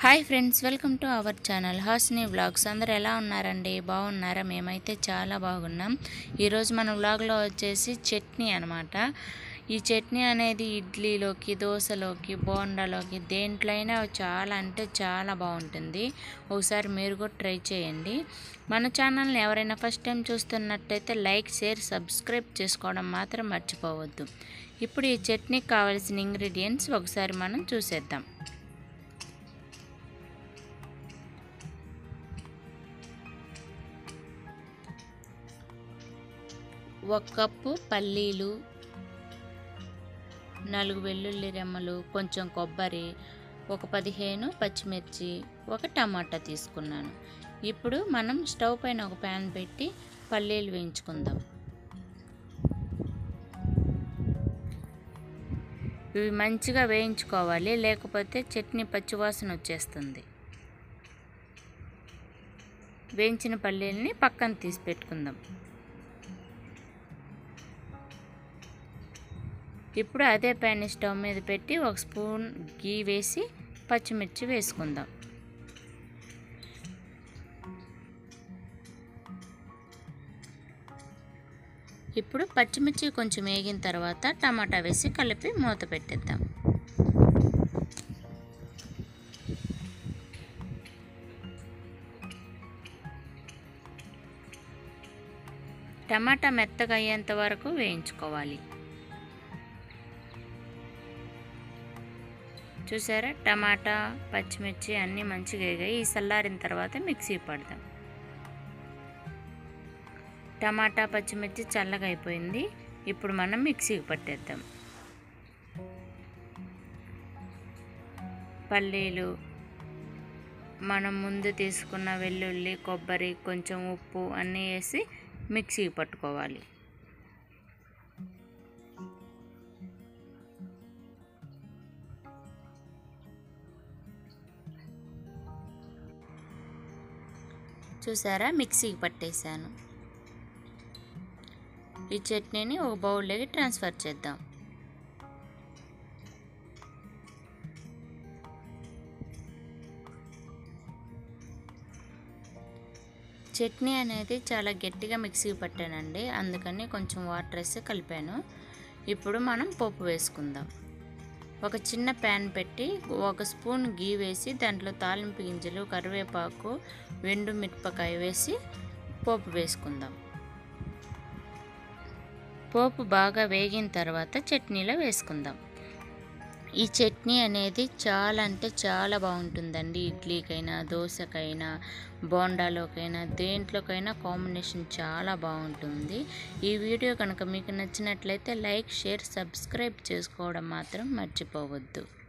hi friends welcome to our channel Hasni vlogs అందరు ఎలా ఉన్నారండి బాగున్నారా మేమైతే చాలా బాగున్నాం ఈరోజు మన వ్లాగ్లో వచ్చేసి చట్నీ అనమాట ఈ చట్నీ అనేది ఇడ్లీలోకి దోశలోకి బోండాలోకి దేంట్లో అయినా చాలా అంటే చాలా బాగుంటుంది ఒకసారి మీరు కూడా ట్రై చేయండి మన ఛానల్ని ఎవరైనా ఫస్ట్ టైం చూస్తున్నట్టయితే లైక్ షేర్ సబ్స్క్రైబ్ చేసుకోవడం మాత్రం మర్చిపోవద్దు ఇప్పుడు ఈ చట్నీకి కావాల్సిన ఇంగ్రీడియంట్స్ ఒకసారి మనం చూసేద్దాం ఒక కప్పు పల్లీలు నాలుగు వెల్లుల్లి రెమ్మలు కొంచెం కొబ్బరి ఒక పదిహేను పచ్చిమిర్చి ఒక టమాటా తీసుకున్నాను ఇప్పుడు మనం స్టవ్ పైన ఒక ప్యాన్ పెట్టి పల్లీలు వేయించుకుందాం ఇవి మంచిగా వేయించుకోవాలి లేకపోతే చట్నీ పచ్చివాసన వచ్చేస్తుంది వేయించిన పల్లీలని పక్కన తీసి పెట్టుకుందాం ఇప్పుడు అదే ప్యాన్ స్టవ్ మీద పెట్టి ఒక స్పూన్ గీ వేసి పచ్చిమిర్చి వేసుకుందాం ఇప్పుడు పచ్చిమిర్చి కొంచెం వేగిన తర్వాత టమాటా వేసి కలిపి మూత పెట్టేద్దాం టమాటా మెత్తగా అయ్యేంత వరకు వేయించుకోవాలి చూసారా టమాటా పచ్చిమిర్చి అన్నీ మంచిగా వేగాయి ఈ చల్లారిన తర్వాత మిక్సీ పడదాం టమాటా పచ్చిమిర్చి చల్లగా అయిపోయింది ఇప్పుడు మనం మిక్సీకి పట్టేద్దాం పల్లీలు మనం ముందు తీసుకున్న వెల్లుల్లి కొబ్బరి కొంచెం ఉప్పు అన్నీ వేసి మిక్సీకి పట్టుకోవాలి చూసారా మిక్సీకి పట్టేశాను ఈ చట్నీని ఒక బౌల్లోకి ట్రాన్స్ఫర్ చేద్దాం చట్నీ అనేది చాలా గట్టిగా మిక్సీకి పట్టానండి అందుకని కొంచెం వాటర్ వేసి కలిపాను ఇప్పుడు మనం పోపు వేసుకుందాం ఒక చిన్న ప్యాన్ పెట్టి ఒక స్పూన్ గీ వేసి దాంట్లో తాలింపు గింజలు కరివేపాకు వెండు మిరపకాయ వేసి పోపు వేసుకుందాం పోపు బాగా వేగిన తర్వాత చట్నీలో వేసుకుందాం ఈ చట్నీ అనేది చాలా అంటే చాలా బాగుంటుందండి ఇడ్లీకైనా దోశకైనా బోండాలోకైనా దేంట్లోకైనా కాంబినేషన్ చాలా బాగుంటుంది ఈ వీడియో కనుక మీకు నచ్చినట్లయితే లైక్ షేర్ సబ్స్క్రైబ్ చేసుకోవడం మాత్రం మర్చిపోవద్దు